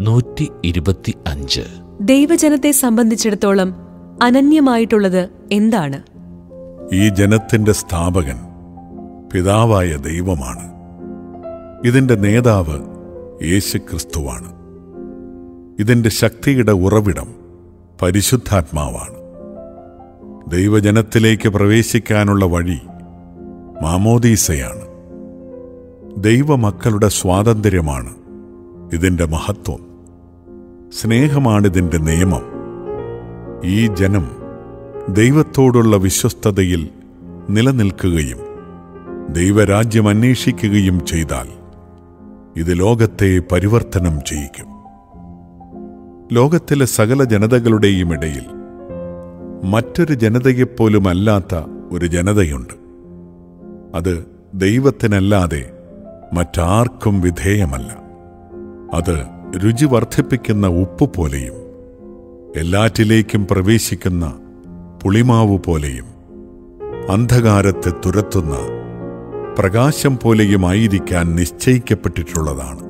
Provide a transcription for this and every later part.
നൂറ്റി ഇരുപത്തി അഞ്ച് ദൈവജനത്തെ സംബന്ധിച്ചിടത്തോളം അനന്യമായിട്ടുള്ളത് എന്താണ് ഈ ജനത്തിന്റെ സ്ഥാപകൻ പിതാവായ ദൈവമാണ് ഇതിന്റെ നേതാവ് യേശുക്രിസ്തുവാണ് ഇതിന്റെ ശക്തിയുടെ ഉറവിടം പരിശുദ്ധാത്മാവാണ് ദൈവജനത്തിലേക്ക് പ്രവേശിക്കാനുള്ള വഴി മാമോദീസയാണ് ദൈവമക്കളുടെ സ്വാതന്ത്ര്യമാണ് ഇതിന്റെ മഹത്വം സ്നേഹമാണിതിന്റെ നിയമം ഈ ജനം ദൈവത്തോടുള്ള വിശ്വസ്തതയിൽ നിലനിൽക്കുകയും ദൈവരാജ്യം അന്വേഷിക്കുകയും ചെയ്താൽ ഇത് ലോകത്തെ പരിവർത്തനം ചെയ്യിക്കും ലോകത്തിലെ സകല ജനതകളുടെയും ഇടയിൽ മറ്റൊരു ജനതയെപ്പോലും അല്ലാത്ത ഒരു ജനതയുണ്ട് അത് ദൈവത്തിനല്ലാതെ മറ്റാർക്കും വിധേയമല്ല അത് രുചി വർദ്ധിപ്പിക്കുന്ന ഉപ്പ് പോലെയും എല്ലാറ്റിലേക്കും പ്രവേശിക്കുന്ന പുളിമാവ് പോലെയും അന്ധകാരത്തെ തുരത്തുന്ന പ്രകാശം പോലെയുമായിരിക്കാൻ നിശ്ചയിക്കപ്പെട്ടിട്ടുള്ളതാണ്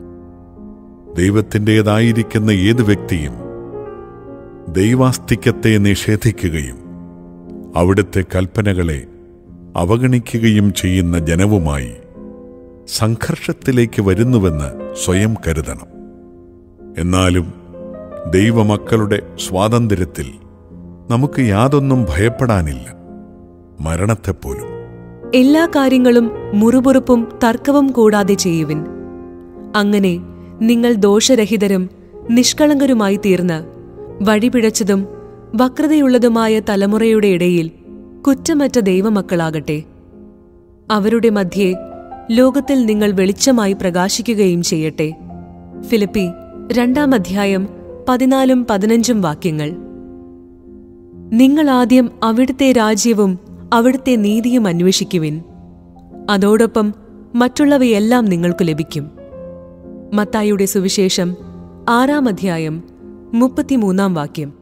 ദൈവത്തിൻ്റെതായിരിക്കുന്ന ഏത് വ്യക്തിയും ദൈവാസ്തിക്യത്തെ നിഷേധിക്കുകയും അവിടുത്തെ കൽപ്പനകളെ അവഗണിക്കുകയും ചെയ്യുന്ന ജനവുമായി സംഘർഷത്തിലേക്ക് വരുന്നുവെന്ന് സ്വയം കരുതണം എന്നാലും ദൈവമക്കളുടെ സ്വാതന്ത്ര്യത്തിൽ നമുക്ക് യാതൊന്നും ഭയപ്പെടാനില്ല മരണത്തെപ്പോലും എല്ലാ കാര്യങ്ങളും മുറുപുറുപ്പും തർക്കവും കൂടാതെ ചെയ്യുവിൻ അങ്ങനെ നിങ്ങൾ ദോഷരഹിതരും നിഷ്കളങ്കരുമായി തീർന്ന് വഴിപിഴച്ചതും വക്രതയുള്ളതുമായ തലമുറയുടെ ഇടയിൽ കുറ്റമറ്റ ദൈവമക്കളാകട്ടെ അവരുടെ മധ്യേ ലോകത്തിൽ നിങ്ങൾ വെളിച്ചമായി പ്രകാശിക്കുകയും ചെയ്യട്ടെ ഫിലിപ്പി രണ്ടാം അധ്യായം പതിനാലും പതിനഞ്ചും വാക്യങ്ങൾ നിങ്ങൾ ആദ്യം അവിടുത്തെ രാജ്യവും അവിടുത്തെ നീതിയും അന്വേഷിക്കുവിൻ അതോടൊപ്പം മറ്റുള്ളവയെല്ലാം നിങ്ങൾക്ക് ലഭിക്കും മത്തായിയുടെ സുവിശേഷം ആറാം അധ്യായം മുപ്പത്തിമൂന്നാം വാക്യം